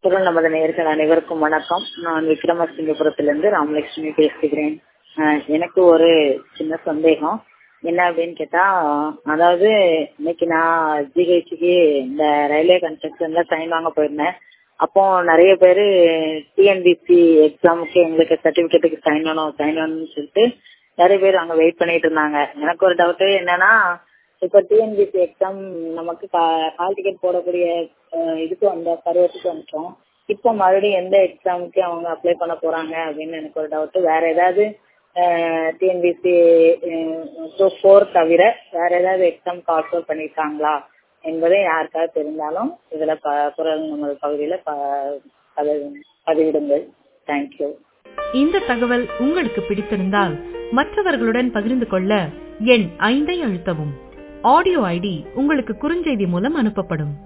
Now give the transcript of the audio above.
குரல் நமது நேர்கள் அனைவருக்கும் வணக்கம் நான் விக்ரமசிங்கபுரத்திலிருந்து ராமலட்சுமி பேசுகிறேன் அஹ் எனக்கு ஒரு சின்ன சந்தேகம் என்ன அப்படின்னு கேட்டா அதாவது இன்னைக்கு நான் ஜிஹெச்சுக்கு இந்த ரயில்வே கன்ஸ்ட்ரக்ஷன்ல சைன் வாங்க போயிருந்தேன் அப்போ நிறைய பேர் டிஎன்பிசி எக்ஸாமுக்கு எங்களுக்கு சர்டிபிகேட்டுக்கு சைன் வேணும் சைன் வேணும்னு சொல்லிட்டு நிறைய பேர் அங்க வெயிட் பண்ணிட்டு இருந்தாங்க எனக்கு ஒரு டவுட் என்னன்னா இப்ப டிஎன்பிசி எக்ஸாம் நமக்கு ஹால் டிக்கெட் போடக்கூடிய அஹ், இதுக்கு வந்த பருவத்துக்கு வந்துட்டோம் இப்போ மறுபடியும் எந்த எக்ஸாமுக்கு அவங்க அப்ளை பண்ண போறாங்க அப்படின்னு எனக்கு ஒரு டவுட் வேற ஏதாவது டிஎன்பிசி ஃபோர் தவிர வேற ஏதாவது எக்ஸாம் கால்ஃபர் பண்ணிருக்காங்களா என்பதை யாருக்காவது தெரிந்தாலும் இதுல ப- குரல் நமது பகுதியில ப- பதிவு- பதிவிடுங்கள் தேங்க்யூ இந்த தகவல் உங்களுக்கு பிடித்திருந்தால் மற்றவர்களுடன் பகிர்ந்து கொள்ள எண் ஐந்தை அழுத்தவும் ஆடியோ ஐடி உங்களுக்கு குறுஞ்செய்தி மூலம் அனுப்பப்படும்